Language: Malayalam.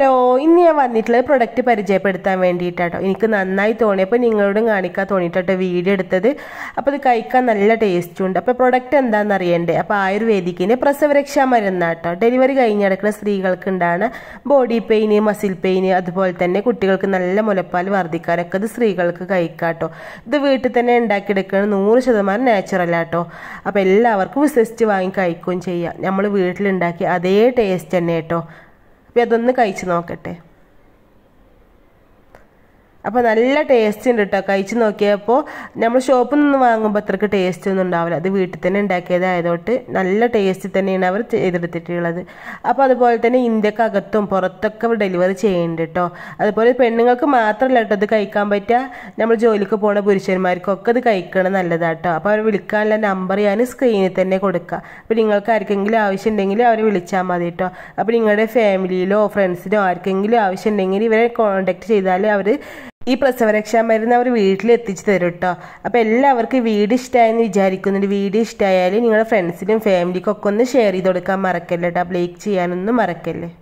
ഹലോ ഇന്ന് ഞാൻ വന്നിട്ടുള്ളത് പ്രൊഡക്റ്റ് പരിചയപ്പെടുത്താൻ വേണ്ടിയിട്ടാട്ടോ എനിക്ക് നന്നായി തോന്നിയപ്പോൾ നിങ്ങളോടും കാണിക്കാൻ തോന്നിയിട്ടോ വീഡിയോ എടുത്തത് അപ്പോൾ ഇത് കഴിക്കാൻ നല്ല ടേസ്റ്റും ഉണ്ട് അപ്പോൾ പ്രൊഡക്റ്റ് എന്താണെന്ന് അറിയണ്ടേ അപ്പോൾ ആയുർവേദിക്കിൻ്റെ പ്രസവരക്ഷാ മരുന്നാട്ടോ ഡെലിവറി കഴിഞ്ഞിടക്കുന്ന സ്ത്രീകൾക്ക് ഉണ്ടാകുന്ന ബോഡി പെയിന് മസിൽ പെയിന് അതുപോലെ തന്നെ കുട്ടികൾക്ക് നല്ല മുലപ്പാൽ വർദ്ധിക്കാനൊക്കെ ഇത് സ്ത്രീകൾക്ക് കഴിക്കാട്ടോ ഇത് വീട്ടിൽ തന്നെ ഉണ്ടാക്കിയെടുക്കുന്നത് നൂറ് ശതമാനം നാച്ചുറലാട്ടോ അപ്പോൾ എല്ലാവർക്കും വിശ്വസിച്ച് വാങ്ങി കഴിക്കുകയും ചെയ്യാം നമ്മൾ വീട്ടിലുണ്ടാക്കി അതേ ടേസ്റ്റ് തന്നെ കേട്ടോ അപ്പോൾ അതൊന്ന് കഴിച്ച് നോക്കട്ടെ അപ്പോൾ നല്ല ടേസ്റ്റ് ഉണ്ട് കേട്ടോ കഴിച്ച് നോക്കിയപ്പോൾ നമ്മൾ ഷോപ്പിൽ നിന്ന് വാങ്ങുമ്പോൾ അത്രയ്ക്ക് ടേസ്റ്റ് ഒന്നും ഉണ്ടാവില്ല അത് വീട്ടിൽ തന്നെ ഉണ്ടാക്കിയതായതുകൊണ്ട് നല്ല ടേസ്റ്റ് തന്നെയാണ് അവർ ചെയ്തെടുത്തിട്ടുള്ളത് അപ്പോൾ അതുപോലെ തന്നെ ഇന്ത്യക്കകത്തും പുറത്തൊക്കെ ഡെലിവറി ചെയ്യുന്നുണ്ട് കേട്ടോ അതുപോലെ പെണ്ണുങ്ങൾക്ക് മാത്രമല്ല കേട്ടോ ഇത് കഴിക്കാൻ പറ്റുക നമ്മൾ ജോലിക്ക് പോണ പുരുഷന്മാർക്കൊക്കെ ഇത് കഴിക്കണം നല്ലതാട്ടോ അപ്പോൾ അവർ വിളിക്കാനുള്ള നമ്പർ ഞാൻ സ്ക്രീനിൽ തന്നെ കൊടുക്കുക അപ്പോൾ നിങ്ങൾക്ക് ആർക്കെങ്കിലും ആവശ്യം ഉണ്ടെങ്കിൽ അവരെ വിളിച്ചാൽ മതി കേട്ടോ അപ്പോൾ നിങ്ങളുടെ ഫാമിലിയിലോ ഫ്രണ്ട്സിനോ ആർക്കെങ്കിലും ആവശ്യം ഉണ്ടെങ്കിൽ ഇവരെ കോൺടാക്ട് ചെയ്താൽ അവർ ഈ പ്രസവരക്ഷാ മരുന്ന് അവർ വീട്ടിൽ എത്തിച്ചു തരും കേട്ടോ അപ്പോൾ എല്ലാവർക്കും വീഡിയോ ഇഷ്ടമായെന്ന് വിചാരിക്കുന്നുണ്ട് വീഡിയോ ഇഷ്ടമായാൽ നിങ്ങളുടെ ഫ്രണ്ട്സിനും ഫാമിലിക്കും ഒക്കെ ഒന്ന് ഷെയർ ചെയ്ത് കൊടുക്കാൻ മറക്കല്ലേ കേട്ടോ ലൈക്ക് ചെയ്യാനൊന്നും മറക്കല്ലേ